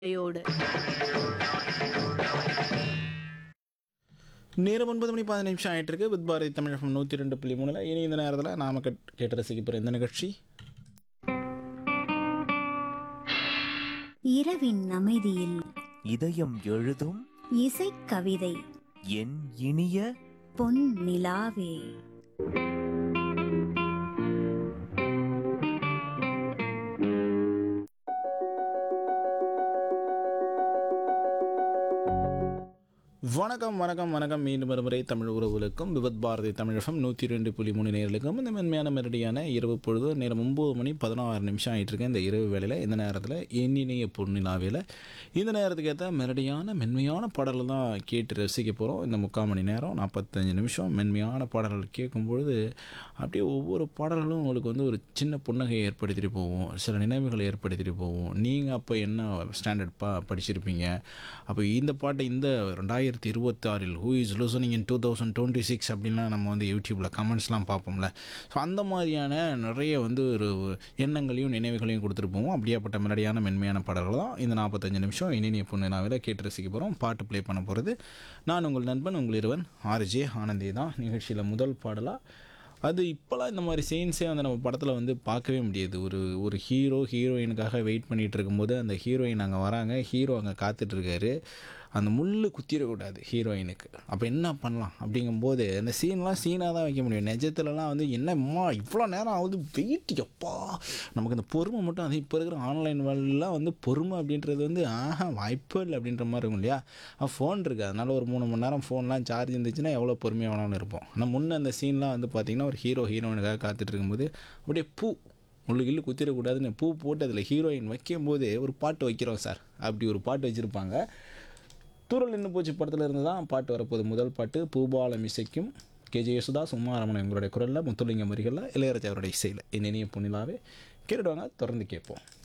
யோடு நேரம் ஒன்பது மணி பதினஞ்சு நிமிஷம் ஆயிட்டு இருக்கு வித் பாரதி தமிழகம் நூற்றி ரெண்டு புள்ளி மூணில் இனி இந்த நேரத்தில் நாம கட்- கேட்டு ரசிக்க போகிற இந்த நிகழ்ச்சி இரவின் அமைதியில் இதயம் எழுதும் இசைக்கவிதை என் இனிய பொன் நிலாவே வணக்கம் வணக்கம் வணக்கம் மீண்டும் ஒருமுறை தமிழ் உறவுகளுக்கும் விபத் பாரதி தமிழகம் நூற்றி ரெண்டு புள்ளி மூணு நேர்களுக்கும் இந்த மென்மையான மெரடியான இரவு பொழுது நேரம் ஒம்பது மணி பதினாறு நிமிஷம் ஆயிட்டு இருக்கு இந்த இரவு வேளையில் இந்த நேரத்தில் எண்ணினைய பொன்னிலாவில் இந்த நேரத்துக்கு ஏற்ற மெரடியான மென்மையான பாடல்கள் தான் கேட்டு ரசிக்க போகிறோம் இந்த முக்கால் மணி நேரம் நாற்பத்தஞ்சு நிமிஷம் மென்மையான பாடல்கள் கேட்கும்பொழுது அப்படியே ஒவ்வொரு பாடல்களும் உங்களுக்கு வந்து ஒரு சின்ன புன்னகையை ஏற்படுத்திட்டு போகும் சில நினைவுகளை ஏற்படுத்திட்டு போகும் நீங்கள் அப்போ என்ன ஸ்டாண்டர்ட் பா படிச்சிருப்பீங்க அப்போ இந்த பாட்டை இந்த ரெண்டாயிரத்தி இருபத்தாறில் who is listening in two thousand twenty six அப்படின்லாம் நம்ம வந்து யூடியூப்பில் கமெண்ட்ஸ்லாம் பார்ப்போம்ல ஸோ அந்த மாதிரியான நிறைய வந்து ஒரு எண்ணங்களையும் நினைவுகளையும் கொடுத்துட்டு போவோம் அப்படியாப்பட்ட மெலடியான மென்மையான பாடல்கள் தான் இந்த நாற்பத்தஞ்சு நிமிஷம் இனிய பொண்ணுனாவில் கேட்டு ரசிக்க போகிறோம் பாட்டு ப்ளே பண்ண போகிறது நான் உங்கள் நண்பன் உங்கள் இருவன் ஆர்ஜே ஆனந்தி தான் நிகழ்ச்சியில் முதல் பாடலாக அது இப்போலாம் இந்த மாதிரி சீன்ஸே வந்து நம்ம படத்தில் வந்து பார்க்கவே முடியாது ஒரு ஒரு ஹீரோ ஹீரோயினுக்காக வெயிட் பண்ணிகிட்டு இருக்கும்போது அந்த ஹீரோயின் அங்கே வராங்க ஹீரோ அங்கே காத்துட்ருக்காரு அந்த முள் குத்திடக்கூடாது ஹீரோயினுக்கு அப்போ என்ன பண்ணலாம் அப்படிங்கும்போது அந்த சீன்லாம் சீனாக தான் வைக்க முடியும் நிஜத்துலலாம் வந்து என்னம்மா இவ்வளோ நேரம் ஆகுது வெயிட் எப்பா நமக்கு அந்த பொறுமை மட்டும் அது இப்போ இருக்கிற ஆன்லைன் வேர்ல்டெலாம் வந்து பொறுமை அப்படின்றது வந்து ஆஹா வாய்ப்பே இல்லை அப்படின்ற மாதிரி இருக்கும் இல்லையா ஃபோன் இருக்குது அதனால் ஒரு மூணு மணி நேரம் ஃபோன்லாம் சார்ஜ் இருந்துச்சுன்னா எவ்வளோ பொறுமையாக வேணாலும் இருப்போம் ஆனால் முன்ன அந்த சீன்லாம் வந்து பார்த்திங்கன்னா ஒரு ஹீரோ ஹீரோயினுக்காக காத்துட்டு இருக்கும்போது அப்படியே பூ முள்ளு கிள்ளு குத்திடக்கூடாதுன்னு பூ போட்டு அதில் ஹீரோயின் வைக்கும்போது ஒரு பாட்டு வைக்கிறோம் சார் அப்படி ஒரு பாட்டு வச்சுருப்பாங்க தூரல் நின்று போச்சு படத்தில் இருந்து தான் பாட்டு வரப்போகுது முதல் பாட்டு பூபாலம் இசைக்கும் கேஜே யேசுதாஸ் உமாரமணன் எங்களுடைய குரலில் முத்துலிங்கம் வரிகளில் இளையராஜா அவருடைய இசையில் என் இனிய பொன்னிலாவே கேட்டுடுவாங்க தொடர்ந்து கேட்போம்